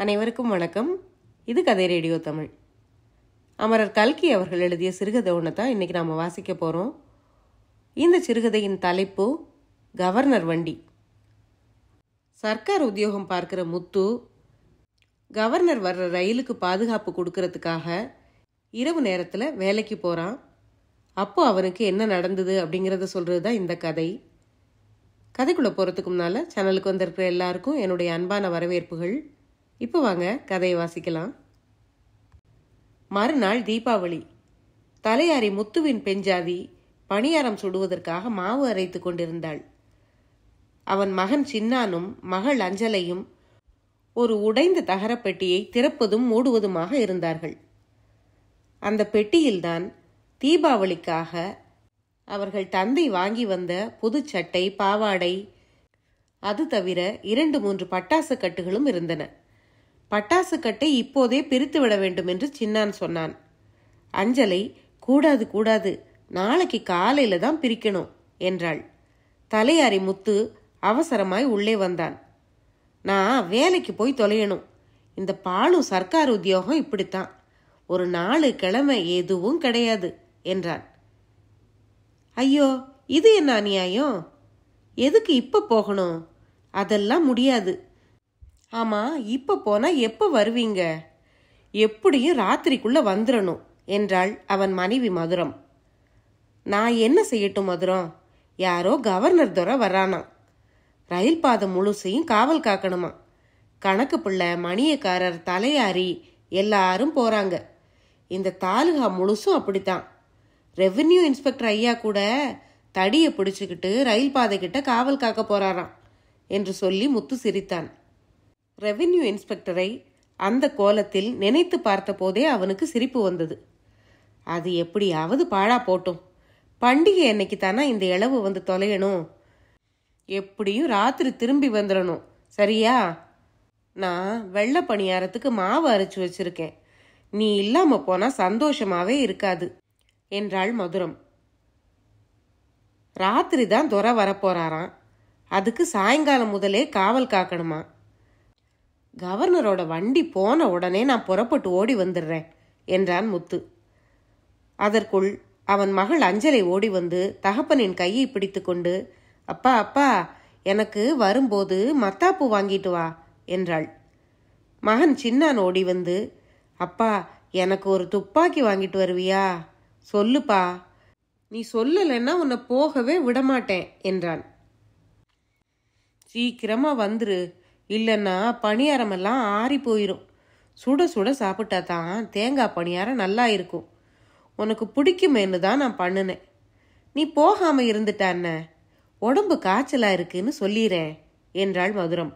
அனைவருக்கும் வணக்கம் இது கதை ரேடியோ தமிழ் அமரர் கல்கி அவர்கள் எழுதிய சிறுகதை ஒன்று தான் இன்றைக்கி நாம் வாசிக்க போகிறோம் இந்த சிறுகதையின் தலைப்பு கவர்னர் வண்டி சர்க்கார் உத்தியோகம் பார்க்குற முத்து கவர்னர் வர்ற ரயிலுக்கு பாதுகாப்பு கொடுக்கறதுக்காக இரவு நேரத்தில் வேலைக்கு போகிறான் அப்போ அவனுக்கு என்ன நடந்தது அப்படிங்கிறத சொல்கிறது தான் இந்த கதை கதைக்குள்ளே போகிறதுக்கு முன்னால் சேனலுக்கு வந்திருக்கிற எல்லாருக்கும் என்னுடைய அன்பான வரவேற்புகள் இப்போ வாங்க கதையை வாசிக்கலாம் மறுநாள் தீபாவளி தலையாரி முத்துவின் பெஞ்சாதி பணியாரம் சுடுவதற்காக மாவு அரைத்து கொண்டிருந்தாள் அவன் மகன் சின்னானும் மகள் அஞ்சலையும் ஒரு உடைந்த தகரப்பெட்டியை திறப்பதும் மூடுவதுமாக இருந்தார்கள் அந்த பெட்டியில்தான் தீபாவளிக்காக அவர்கள் தந்தை வாங்கி வந்த புது சட்டை பாவாடை அது தவிர இரண்டு மூன்று பட்டாசு கட்டுகளும் இருந்தன பட்டாசு கட்டை இப்போதே பிரித்து விட வேண்டும் என்று சின்னான் சொன்னான் அஞ்சலை கூடாது கூடாது நாளைக்கு காலையில தான் பிரிக்கணும் என்றாள் தலையாரி முத்து அவசரமாய் உள்ளே வந்தான் நான் வேலைக்கு போய் தொலையணும் இந்த பாலும் சர்க்கார் உத்தியோகம் இப்படித்தான் ஒரு நாலு கிழமை எதுவும் கிடையாது என்றான் ஐயோ இது என்ன அநியாயம் எதுக்கு இப்ப போகணும் அதெல்லாம் முடியாது ஆமா இப்ப போனா எப்ப வருவீங்க எப்படியும் ராத்திரிக்குள்ள வந்துடணும் என்றாள் அவன் மனைவி மதுரம் நான் என்ன செய்யட்டும் மதுரம் யாரோ கவர்னர் துறை வர்றானாம் ரயில் பாதை முழுசையும் காவல் காக்கணுமா கணக்கு பிள்ளை மணியக்காரர் தலையாரி எல்லாரும் போறாங்க இந்த தாலுகா முழுசும் அப்படித்தான் ரெவென்யூ இன்ஸ்பெக்டர் ஐயா கூட தடியை பிடிச்சுக்கிட்டு ரயில் பாதை கிட்ட காவல் காக்க போறாராம் என்று சொல்லி முத்து சிரித்தான் ரெவென்யூ இன்ஸ்பெக்டரை அந்த கோலத்தில் நினைத்து பார்த்தபோதே அவனுக்கு சிரிப்பு வந்தது அது எப்படியாவது பாழா போட்டும் பண்டிகை அன்னைக்கு தானே இந்த இளவு வந்து தொலையணும் எப்படியும் ராத்திரி திரும்பி வந்துடணும் சரியா நான் வெள்ளை பணியாரத்துக்கு மாவு அரைச்சு வச்சிருக்கேன் நீ இல்லாம போனா சந்தோஷமாவே இருக்காது என்றாள் மதுரம் ராத்திரி தான் துறை வரப்போறாராம் அதுக்கு சாயங்காலம் முதலே காவல் காக்கணுமா கவர்னரோட வண்டி போன உடனே நான் புறப்பட்டு ஓடி வந்துடுறேன் என்றான் முத்து அதற்குள் அவன் மகள் அஞ்சலை ஓடி வந்து தகப்பனின் கையை பிடித்துக்கொண்டு அப்பா அப்பா எனக்கு வரும்போது மத்தாப்பு வாங்கிட்டு வா என்றாள் மகன் சின்னான் ஓடி வந்து அப்பா எனக்கு ஒரு துப்பாக்கி வாங்கிட்டு வருவியா சொல்லுப்பா நீ சொல்லலைன்னா உன்னை போகவே விடமாட்டேன் என்றான் சீக்கிரமா வந்துரு இல்லைன்னா பணியாரமெல்லாம் ஆறி போயிடும் சுட சுட சாப்பிட்டா தான் தேங்காய் பணியாரம் நல்லா இருக்கும் உனக்கு பிடிக்குமேன்னு தான் நான் பண்ணினேன் நீ போகாம இருந்துட்டான்ன உடம்பு காய்ச்சலா இருக்குன்னு சொல்லிறேன் என்றாள் மதுரம்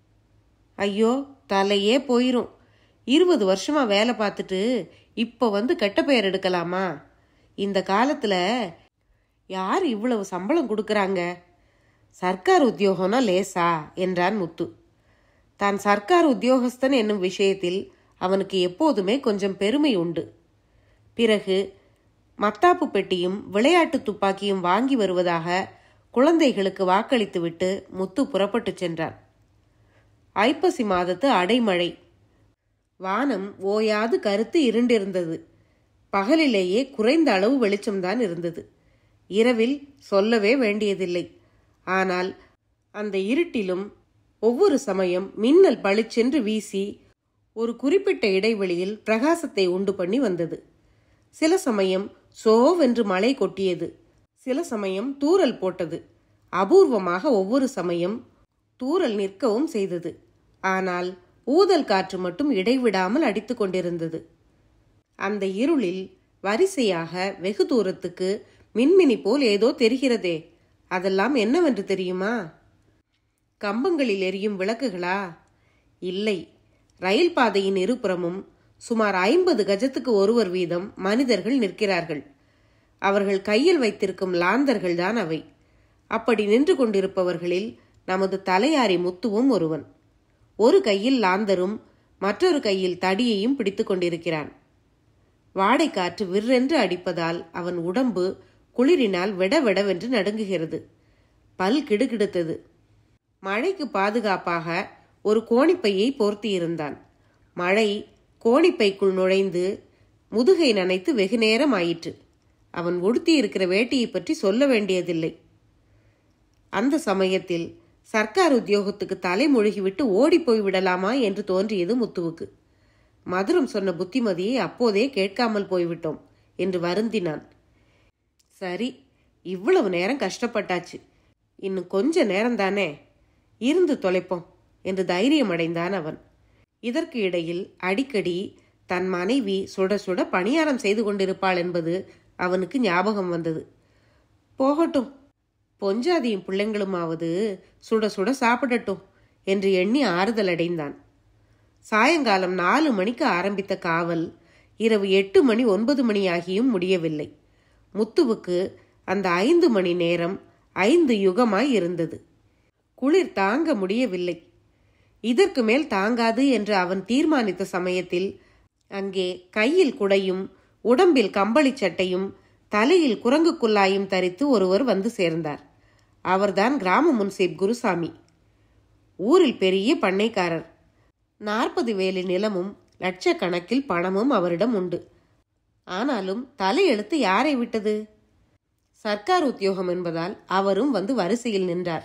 ஐயோ தலையே போயிரும் இருபது வருஷமா வேலை பார்த்துட்டு இப்போ வந்து கெட்ட பெயர் எடுக்கலாமா இந்த காலத்துல யார் இவ்வளவு சம்பளம் கொடுக்கறாங்க சர்க்கார் உத்தியோகம்னா லேசா என்றான் முத்து தான் சர்க்கார் உத்தியோகஸ்தன் என்னும் விஷயத்தில் அவனுக்கு எப்போதுமே கொஞ்சம் பெருமை உண்டு பிறகு மத்தாப்பு பெட்டியும் விளையாட்டு துப்பாக்கியும் வாங்கி வருவதாக குழந்தைகளுக்கு வாக்களித்துவிட்டு முத்து புறப்பட்டுச் சென்றான் ஐப்பசி மாதத்து அடைமழை வானம் ஓயாது கருத்து இருண்டிருந்தது பகலிலேயே குறைந்த அளவு வெளிச்சம்தான் இருந்தது இரவில் சொல்லவே வேண்டியதில்லை ஆனால் அந்த இருட்டிலும் ஒவ்வொரு சமயம் மின்னல் பளிச்சென்று வீசி ஒரு குறிப்பிட்ட இடைவெளியில் பிரகாசத்தை உண்டு பண்ணி வந்தது சில சமயம் சோவென்று மழை கொட்டியது சில சமயம் தூறல் போட்டது அபூர்வமாக ஒவ்வொரு சமயம் தூறல் நிற்கவும் செய்தது ஆனால் ஊதல் காற்று மட்டும் இடைவிடாமல் அடித்துக் கொண்டிருந்தது அந்த இருளில் வரிசையாக வெகு தூரத்துக்கு மின்மினி போல் ஏதோ தெரிகிறதே அதெல்லாம் என்னவென்று தெரியுமா கம்பங்களில் எரியும் விளக்குகளா இல்லை ரயில் பாதையின் இருபுறமும் சுமார் ஐம்பது கஜத்துக்கு ஒருவர் வீதம் மனிதர்கள் நிற்கிறார்கள் அவர்கள் கையில் வைத்திருக்கும் லாந்தர்கள் தான் அவை அப்படி நின்று கொண்டிருப்பவர்களில் நமது தலையாரி முத்துவும் ஒருவன் ஒரு கையில் லாந்தரும் மற்றொரு கையில் தடியையும் பிடித்துக் கொண்டிருக்கிறான் வாடைக்காற்று விற்றென்று அடிப்பதால் அவன் உடம்பு குளிரினால் விட விடவென்று நடுங்குகிறது பல் கிடுகிடுத்தது மழைக்கு பாதுகாப்பாக ஒரு கோணிப்பையை போர்த்தியிருந்தான் மழை கோணிப்பைக்குள் நுழைந்து முதுகை நனைத்து வெகு நேரம் ஆயிற்று அவன் உடுத்தி இருக்கிற வேட்டியை பற்றி சொல்ல வேண்டியதில்லை அந்த சமயத்தில் சர்க்கார் உத்தியோகத்துக்கு தலைமொழிகிவிட்டு ஓடிப்போய் விடலாமா என்று தோன்றியது முத்துவுக்கு மதுரம் சொன்ன புத்திமதியை அப்போதே கேட்காமல் போய்விட்டோம் என்று வருந்தினான் சரி இவ்வளவு நேரம் கஷ்டப்பட்டாச்சு இன்னும் கொஞ்ச நேரம்தானே இருந்து தொலைப்போம் என்று தைரியம் அடைந்தான் அவன் இதற்கு இடையில் அடிக்கடி தன் மனைவி சுட சுட பணியாரம் செய்து கொண்டிருப்பாள் என்பது அவனுக்கு ஞாபகம் வந்தது போகட்டும் பொஞ்சாதியும் பிள்ளைங்களுமாவது சுட சுட சாப்பிடட்டும் என்று எண்ணி ஆறுதல் அடைந்தான் சாயங்காலம் நாலு மணிக்கு ஆரம்பித்த காவல் இரவு எட்டு மணி ஒன்பது மணி ஆகியும் முடியவில்லை முத்துவுக்கு அந்த ஐந்து மணி நேரம் ஐந்து யுகமாய் இருந்தது குளிர் தாங்க முடியவில்லை இதற்கு மேல் தாங்காது என்று அவன் தீர்மானித்த சமயத்தில் அங்கே கையில் குடையும் உடம்பில் கம்பளி சட்டையும் தலையில் குரங்கு குல்லாயும் தரித்து ஒருவர் வந்து சேர்ந்தார் அவர்தான் கிராம முன்சீப் குருசாமி ஊரில் பெரிய பண்ணைக்காரர் நாற்பது வேலி நிலமும் லட்சக்கணக்கில் பணமும் அவரிடம் உண்டு ஆனாலும் தலையெழுத்து யாரை விட்டது சர்க்கார் உத்தியோகம் என்பதால் அவரும் வந்து வரிசையில் நின்றார்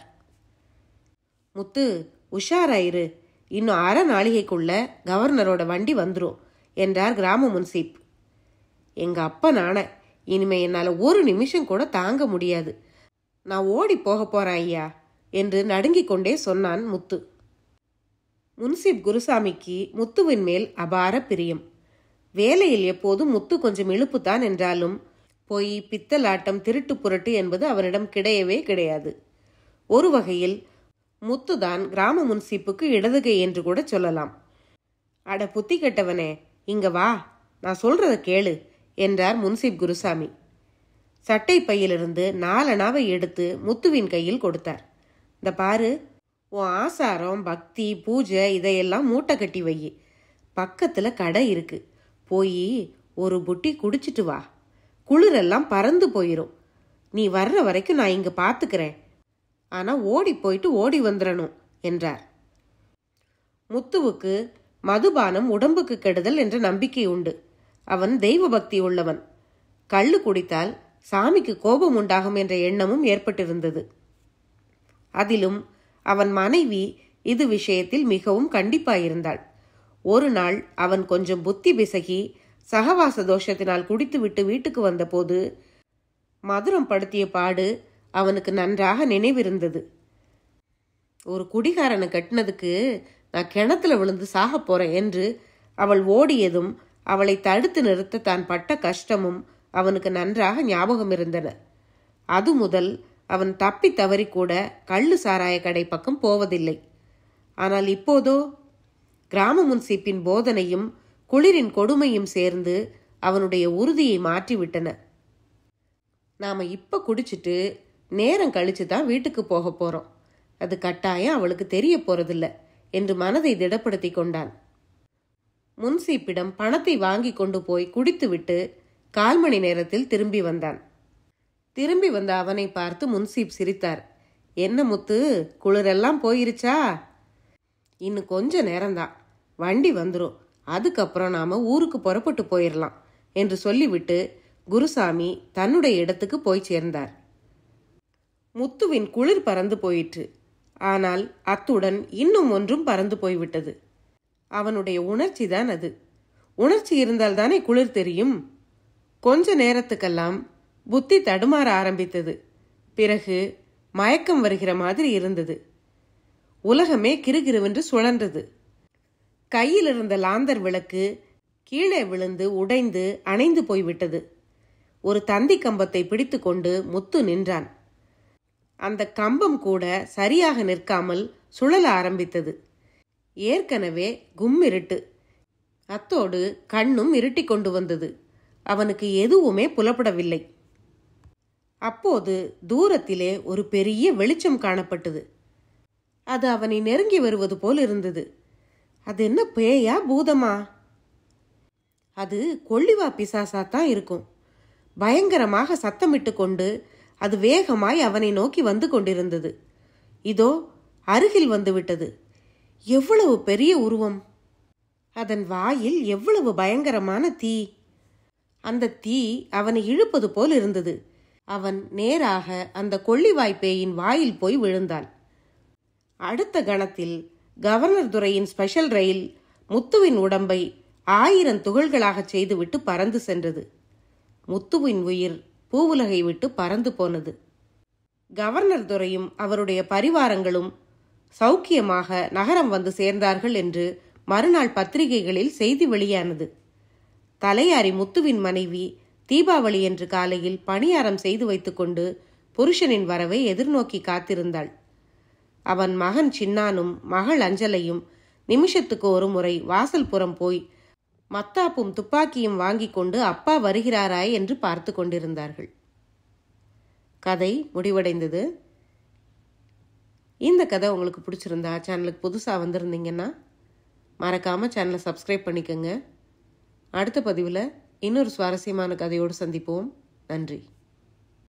முத்து உஷாராயிரு இன்னும் அரை நாளிகைக்குள்ள கவர்னரோட வண்டி வந்துரும் என்றார் கிராம முன்சீப் எங்க அப்பா நான இனிமே என்னால ஒரு நிமிஷம் கூட தாங்க முடியாது நான் ஓடி போக போறேன் ஐயா என்று நடுங்கிக் கொண்டே சொன்னான் முத்து முன்சீப் குருசாமிக்கு முத்துவின் மேல் அபார பிரியம் வேலையில் எப்போதும் முத்து கொஞ்சம் இழுப்புத்தான் என்றாலும் பொய் பித்தலாட்டம் திருட்டு புரட்டு என்பது அவனிடம் கிடையவே கிடையாது ஒரு வகையில் முத்துதான் கிராம முன்சீப்புக்கு இடதுகை என்று கூட சொல்லலாம் அட புத்தி கெட்டவனே இங்க வா நான் சொல்றத கேளு என்றார் முன்சீப் குருசாமி சட்டை பையிலிருந்து நாலனாவை எடுத்து முத்துவின் கையில் கொடுத்தார் இந்த பாரு உன் ஆசாரம் பக்தி பூஜை இதையெல்லாம் மூட்டை கட்டி வை பக்கத்துல கடை இருக்கு போய் ஒரு புட்டி குடிச்சிட்டு வா குளிரெல்லாம் பறந்து போயிரும் நீ வர்ற வரைக்கும் நான் இங்க பாத்துக்கிறேன் ஆனா ஓடி போயிட்டு ஓடி வந்துடணும் என்றார் முத்துவுக்கு மதுபானம் உடம்புக்கு கெடுதல் என்ற நம்பிக்கை உண்டு அவன் தெய்வ பக்தி உள்ளவன் கள்ளு குடித்தால் சாமிக்கு கோபம் உண்டாகும் என்ற எண்ணமும் ஏற்பட்டிருந்தது அதிலும் அவன் மனைவி இது விஷயத்தில் மிகவும் கண்டிப்பாயிருந்தாள் ஒரு நாள் அவன் கொஞ்சம் புத்தி பிசகி சகவாச தோஷத்தினால் குடித்துவிட்டு வீட்டுக்கு வந்தபோது மதுரம் படுத்திய பாடு அவனுக்கு நன்றாக நினைவிருந்தது ஒரு குடிகாரனை கட்டினதுக்கு நான் கிணத்துல விழுந்து சாக போறேன் என்று அவள் ஓடியதும் அவளை தடுத்து நிறுத்த தான் பட்ட கஷ்டமும் அவனுக்கு நன்றாக ஞாபகம் இருந்தன அது முதல் அவன் தப்பி தவறி கூட கள்ளு சாராய கடை பக்கம் போவதில்லை ஆனால் இப்போதோ கிராம முன்சீப்பின் போதனையும் குளிரின் கொடுமையும் சேர்ந்து அவனுடைய உறுதியை மாற்றிவிட்டன நாம இப்ப குடிச்சிட்டு நேரம் கழிச்சு தான் வீட்டுக்கு போக போறோம் அது கட்டாயம் அவளுக்கு தெரிய போறதில்ல என்று மனதை திடப்படுத்தி கொண்டான் முன்சீப்பிடம் பணத்தை வாங்கி கொண்டு போய் குடித்துவிட்டு கால் மணி நேரத்தில் திரும்பி வந்தான் திரும்பி வந்த அவனை பார்த்து முன்சீப் சிரித்தார் என்ன முத்து குளிரெல்லாம் போயிருச்சா இன்னும் கொஞ்ச நேரம்தான் வண்டி வந்துடும் அதுக்கப்புறம் நாம ஊருக்கு புறப்பட்டு போயிடலாம் என்று சொல்லிவிட்டு குருசாமி தன்னுடைய இடத்துக்கு போய் சேர்ந்தார் முத்துவின் குளிர் பறந்து போயிற்று ஆனால் அத்துடன் இன்னும் ஒன்றும் பறந்து போய்விட்டது அவனுடைய உணர்ச்சி தான் அது உணர்ச்சி இருந்தால் தானே குளிர் தெரியும் கொஞ்ச நேரத்துக்கெல்லாம் புத்தி தடுமாற ஆரம்பித்தது பிறகு மயக்கம் வருகிற மாதிரி இருந்தது உலகமே கிருகிருவென்று சுழன்றது கையில் இருந்த லாந்தர் விளக்கு கீழே விழுந்து உடைந்து அணைந்து போய்விட்டது ஒரு தந்தி கம்பத்தை பிடித்துக்கொண்டு முத்து நின்றான் அந்த கம்பம் கூட சரியாக நிற்காமல் சுழல ஆரம்பித்தது ஏற்கனவே கும்மிருட்டு அத்தோடு கண்ணும் இருட்டி கொண்டு வந்தது அவனுக்கு எதுவுமே புலப்படவில்லை அப்போது தூரத்திலே ஒரு பெரிய வெளிச்சம் காணப்பட்டது அது அவனை நெருங்கி வருவது போல் இருந்தது அது என்ன பேயா பூதமா அது கொள்ளிவா பிசாசா தான் இருக்கும் பயங்கரமாக சத்தமிட்டு கொண்டு அது வேகமாய் அவனை நோக்கி வந்து கொண்டிருந்தது இதோ அருகில் வந்துவிட்டது எவ்வளவு பெரிய உருவம் அதன் வாயில் எவ்வளவு பயங்கரமான தீ அந்த தீ அவனை இழுப்பது போல் இருந்தது அவன் நேராக அந்த கொள்ளிவாய் பேயின் வாயில் போய் விழுந்தான் அடுத்த கணத்தில் கவர்னர் துரையின் ஸ்பெஷல் ரயில் முத்துவின் உடம்பை ஆயிரம் துகள்களாகச் செய்துவிட்டு பறந்து சென்றது முத்துவின் உயிர் பூவுலகை விட்டு பறந்து போனது கவர்னர் துரையும் அவருடைய பரிவாரங்களும் சௌக்கியமாக நகரம் வந்து சேர்ந்தார்கள் என்று மறுநாள் பத்திரிகைகளில் செய்தி வெளியானது தலையாரி முத்துவின் மனைவி தீபாவளி என்று காலையில் பணியாரம் செய்து வைத்துக்கொண்டு புருஷனின் வரவை எதிர்நோக்கி காத்திருந்தாள் அவன் மகன் சின்னானும் மகள் அஞ்சலையும் நிமிஷத்துக்கு ஒரு முறை வாசல் புறம் போய் மத்தாப்பும் துப்பாக்கியும் வாங்கிக் கொண்டு அப்பா வருகிறாராய் என்று பார்த்து கொண்டிருந்தார்கள் கதை முடிவடைந்தது இந்த கதை உங்களுக்கு பிடிச்சிருந்தா சேனலுக்கு புதுசாக வந்திருந்தீங்கன்னா மறக்காமல் சேனலை சப்ஸ்கிரைப் பண்ணிக்கோங்க அடுத்த பதிவில் இன்னொரு சுவாரஸ்யமான கதையோடு சந்திப்போம் நன்றி